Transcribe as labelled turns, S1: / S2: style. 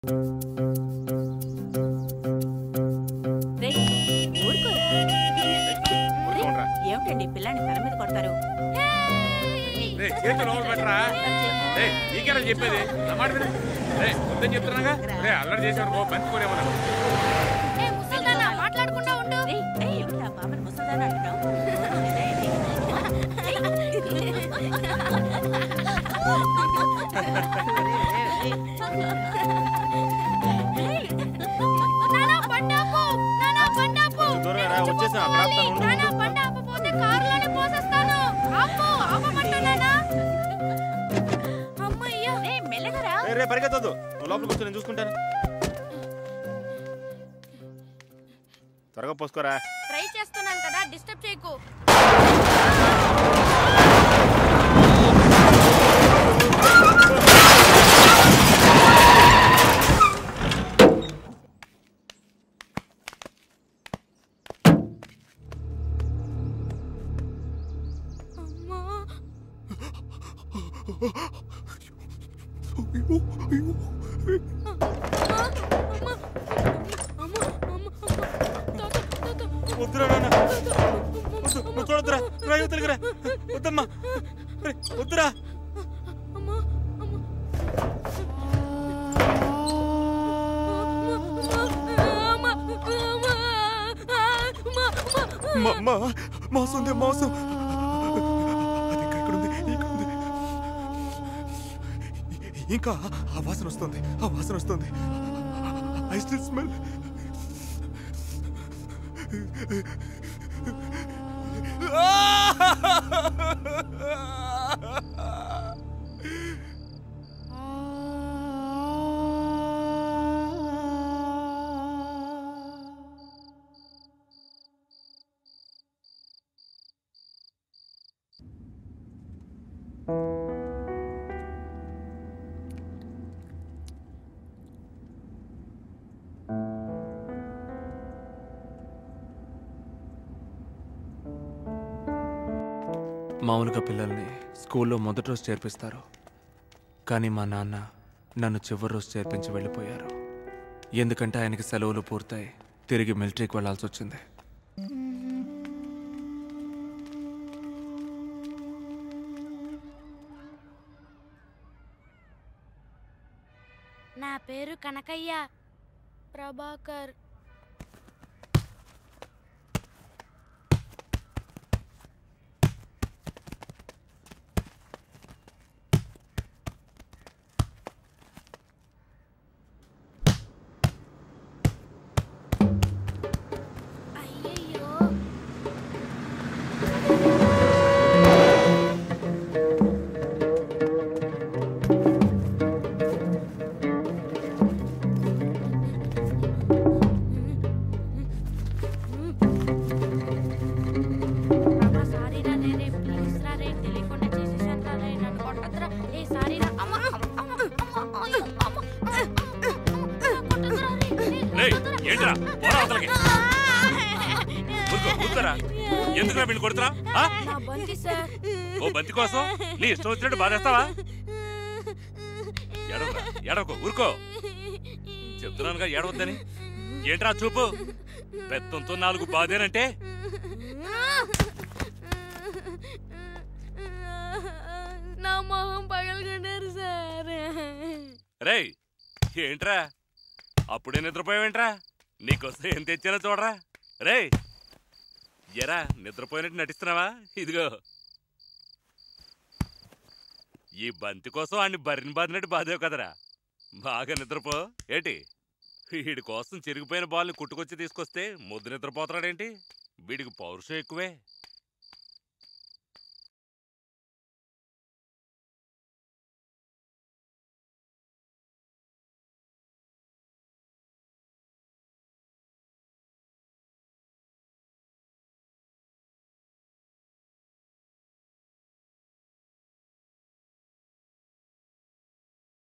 S1: రేయ్, ఊరుకోరా.
S2: ఊరికే ఉండరా.
S1: ఏమిటండి పిల్లాన్ని తల మీద కొడతారు
S2: రేయ్, చేతులు లోపల పెట్టరా రేయ్, నీకేనా చెప్పేది నా మాట విను. రేయ్, వద్దని చెప్తున్నాగా రే అల్లరి చేసేవారు ఓ బంతి కూడా ఏమన్నా
S3: ఏ ముసల్దానా మాట్లాడకుండా ఉండు
S1: రేయ్, రేయ్, ఏమిటా బామ్మని ముసల్దాన్ని అంటున్నావు? రేయ్, రేయ్.
S3: నానా బండాపు నానా బండాపు
S4: దూరంగా రా, వచ్చేసాం. అక్కడ ఆపుతాను, ఉండు,
S3: నానా
S4: ఉండు.
S3: బండాపు పోతే కారులోనే పోసేస్తాను ఆపు ఆపమంటున్నానా అమ్మయ్యా
S1: రేయ్, మెల్లగా రా.
S4: రే, రే పరిగెత్తొద్దు నువ్వు లోపలికి వచ్చి నేను చూసుకుంటాను త్వరగా పోసుకోరా
S3: ట్రై చేస్తున్నాను కదా డిస్టర్బ్ చేయకు అమ్మా
S4: వద్దురా నాన్న వద్దు నువ్వు చూడొద్దురా రా యువతలకి రా వద్దమ్మా రే, వద్దురా మా- మా మోసం ఉంది మోసం అది ఇంకా ఇక్కడ ఉంది ఇక్కడ ఉంది ఇంకా ఆ వాసన వస్తుంది ఆ వాసన వస్తుంది ఐ స్టిల్ స్మెల్
S5: మామూలుగా పిల్లల్ని స్కూల్లో మొదటి రోజు చేర్పిస్తారు కానీ మా నాన్న నన్ను చివరి రోజు చేర్పించి వెళ్ళిపోయారు ఎందుకంటే ఆయనకి సెలవులు పూర్తయి తిరిగి మిలిటరీకి వెళ్ళాల్సి వచ్చింది
S3: నా పేరు కనకయ్య ప్రభాకర్ అయ్యయ్యో రామా, సారీ రా రే రే, ప్లీజ్ రా రే, తెలియకుండా చేసేసాను రా రే, నన్ను కొట్టొద్దురా. ఏ, సారీ రా. అమ్మ, అమ్మ, అమ్మ, అమ్మ, అయ్యో, అమ్మ, కొట్టొద్దురా రే, రే,
S2: రేయ్
S3: కొట్టొద్దురా.
S2: ఏంట్రా పోరా అవతలకి ఊరుకో ఊరుకోరా ఎందుకురా వీళ్ళు కొడుతున్నా
S3: నా బంతి సార్
S2: ఓ బంతి కోసం నీ ఇష్టం వచ్చినట్టు బాధేస్తావా ఎడవరా ఎడవకు ఊరుకో చెప్తున్నానుగా ఏడవద్దని ఏంట్రా చూపు పెత్తంతో నాలుగు బాధేనంటే
S3: నా మొహం పగలగొండారు సార్
S2: రేయ్ ఏంట్రా అప్పుడే నిద్రపోయావేంట్రా నీకోసం ఏం తెచ్చానో చూడరా రేయ్ ఎరా నిద్రపోయినట్టు నటిస్తున్నావా ఇదిగో ఈ బంతి కోసం ఆడిని బరిని బాదినట్టు బాధావు కదరా బాగా నిద్రపో ఏంటి వీడి కోసం చిరిగిపోయిన బాల్ని కుట్టుకొచ్చి తీసుకొస్తే ముద్దు నిద్రపోతాడేంటి వీడికి పౌరుషం ఎక్కువే